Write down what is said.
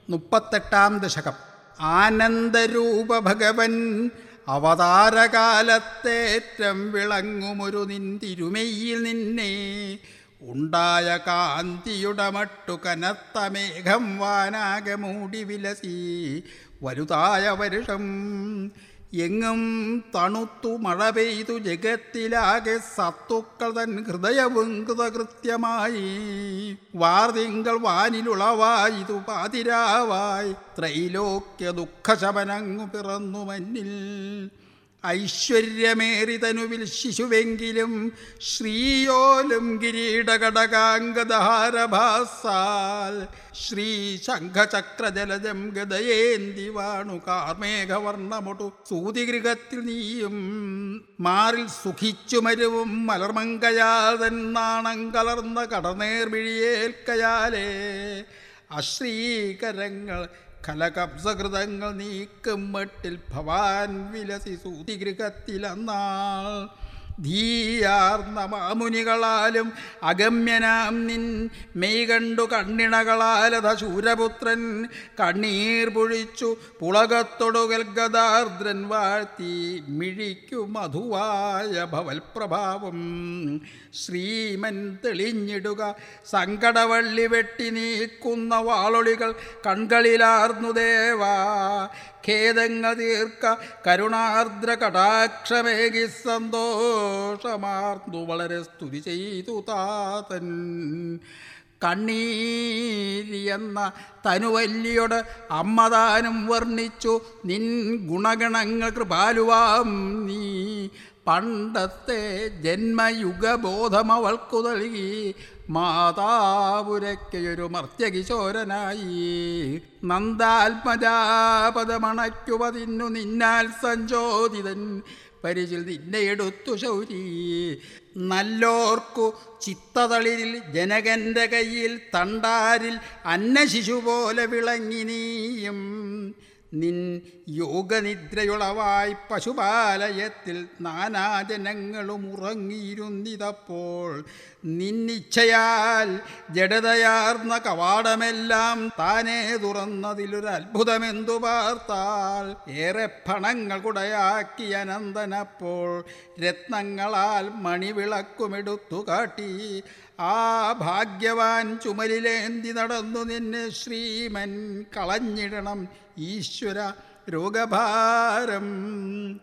മുപ്പത്തെട്ടാം ദശകം ആനന്ദരൂപ ഭഗവൻ അവതാരകാലത്തേറ്റം വിളങ്ങുമൊരു നിന്തിരുമയിൽ നിന്നെ ഉണ്ടായ കാന്തിയുടെ മട്ടു കനത്ത മേഘം വാനാകെ മൂടി വിലസി വലുതായ വരുഷം എങ്ങും തണുത്തു മഴ പെയ്തു ജഗത്തിലാകെ സത്തുക്കൾ തൻ ഹൃദയവും കൃതകൃത്യമായി വാർതിങ്കൾ വാനിലുളവായിതു പാതിരാവായി ത്രൈലോക്യ ദുഃഖശമനങ്ങു പിറന്നു മന്നിൽ ഐശ്വര്യമേറി തനുവിൽ ശിശുവെങ്കിലും ശ്രീയോലും കിരീടകടകാംഗധാരഭാസാൽ ശ്രീ ശംഖചക്രജലജം ഗതയേന്തി വാണു കാർമേഘവർണ്ണമൊടു സൂതിഗൃഹത്തിൽ നീയും മാറിൽ സുഖിച്ചു മരുവും മലർമങ്കയാതൻ നാണം കലർന്ന കടനേർമിഴിയേൽക്കയാലേ അശ്രീകരങ്ങൾ കലകംസകൃതങ്ങൾ നീക്കും മട്ടിൽ ഭവാൻ വിലസി സൂതിഗൃഹത്തിലന്നാൾ ധീയാർന്ന മാമുനികളാലും അഗമ്യനാം നിൻ മെയ് കണ്ടു കണ്ണിണകളാലത ശൂരപുത്രൻ കണ്ണീർ പൊഴിച്ചു പുളകത്തൊടുകൽ ഗദാർദ്രൻ വാഴ്ത്തി മിഴിക്കു മധുവായ ഭവൽപ്രഭാവം ശ്രീമൻ തെളിഞ്ഞിടുക സങ്കടവള്ളി വെട്ടി നീക്കുന്ന വാളൊളികൾ കൺകളിലാർന്നു ദേവാ ഖേദങ്ങൾ തീർക്ക കരുണാർദ്ര കടാക്ഷമേകി സന്തോഷമാർന്നു വളരെ സ്തുതി ചെയ്തു താതൻ കണ്ണീരി എന്ന തനുവല്ലിയോട് അമ്മതാനും വർണ്ണിച്ചു നിൻ ഗുണഗണങ്ങൾ കൃപാലുവാം നീ പണ്ടത്തെ ജന്മയുഗബോധം അവൾക്കു നൽകി മാതാപുരയ്ക്കൊരു മർത്യകിശോരനായി നന്ദാത്മജാപദമണയ്ക്കുവതിന്നു നിന്നാൽ സഞ്ചോദിതൻ പരിചിൽ നിന്നെ എടുത്തു ശൗരി നല്ലോർക്കു ചിത്തതളിരിൽ ജനകന്റെ കയ്യിൽ തണ്ടാരിൽ അന്നശിശു പോലെ വിളങ്ങി നീയും നിൻ യോഗനിദ്രയുളവായി പശുപാലയത്തിൽ നാനാജനങ്ങളും ഉറങ്ങിയിരുന്നിതപ്പോൾ നിന്നിച്ഛയാൽ ജഡതയാർന്ന കവാടമെല്ലാം താനേ തുറന്നതിലൊരു അത്ഭുതമെന്തു പാർത്താൽ ഏറെ പണങ്ങൾ കുടയാക്കി അനന്തനപ്പോൾ രത്നങ്ങളാൽ മണിവിളക്കുമെടുത്തു കാട്ടി ആ ഭാഗ്യവാൻ ചുമലിലേന്തി നടന്നു നിന്നെ ശ്രീമൻ കളഞ്ഞിടണം ഈശ്വര രോഗഭാരം